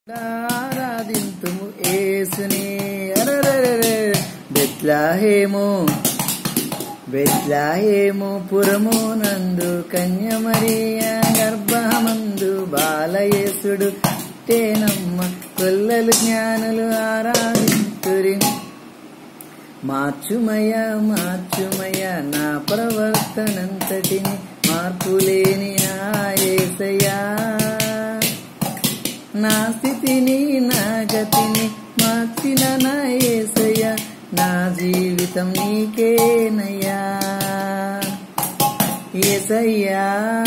ఆరాధింతుము ఏసుని అరరరరే బెత్లాహేము బెత్లాహేము పురము నందు కన్యమరియ గర్భమందు బాలయేసుడు తేనమ్మ కొల్లలు జ్ఞానులు ఆరాధింతురి మార్చుమయ మార్చుమయ నా ప్రవర్తనంతటిని మార్పులేని నా యేసయ్యా నా స్థితిని నా గతిని మార్చిన నా యేసయ్య నా జీవితం నీకేనయ్యా ఏసయ్యా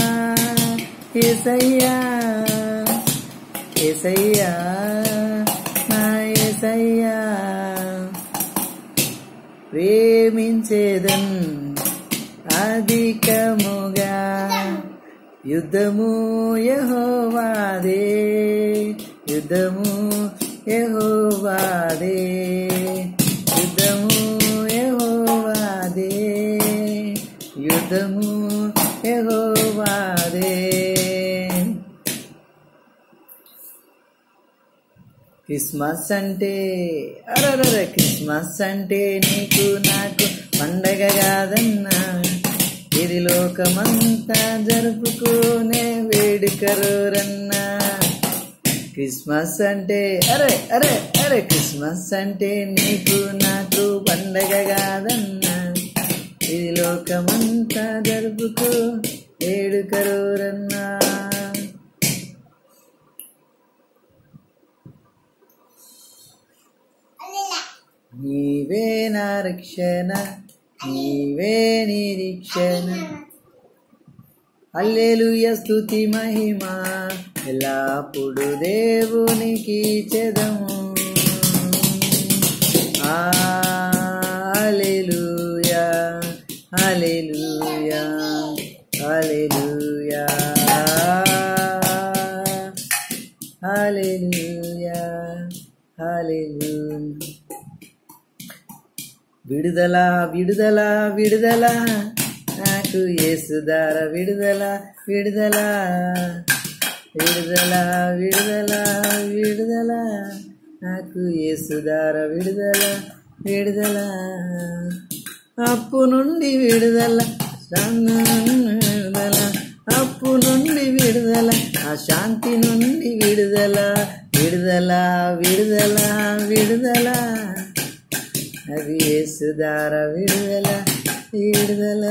ఏసయ్యా ఏసయ్యా నా ఏసయ్యా ప్రేమించేదన్ అధికముగా యుద్ధము యహోవాదే యుద్ధము యహోవాదే యుద్ధము యహోవాదే యుద్ధము యహోవాదే క్రిస్మస్ అంటే అరరర క్రిస్మస్ అంటే నీకు నాకు పండగ కాదన్నా ఇది లోకమంతా జరుపుకునే వేడుకరోరన్నా క్రిస్మస్ అంటే అరే అరే అరే క్రిస్మస్ అంటే నీకు నాకు పండగ కాదన్నా ఇది లోకమంతా జరుపుకో వేడుకరోరన్నా నీవే నా రక్షణ నీవే నిరీక్షణ అల్లెలుయ స్తుతి మహిమ ఎల్లప్పుడు దేవునికి చెదము alleluia alleluia alleluia alleluia alleluia విడుదల విడుదల విడుదల నాకు యేసుదార విడుదల విడుదల విడుదల విడుదల విడుదల నాకు యేసుదార విడుదల విడుదల అప్పు నుండి విడుదల విడుదల అప్పు నుండి విడుదల ఆ శాంతి నుండి విడుదల విడుదల విడుదల విడుదల అది యేసుదార విడుదల విడుదల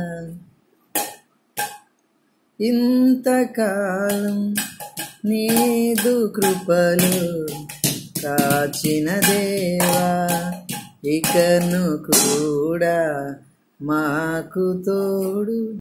ఇంతకాలం నీదు కృపలు కాచిన దేవా ఇకను కూడా మాకు తోడు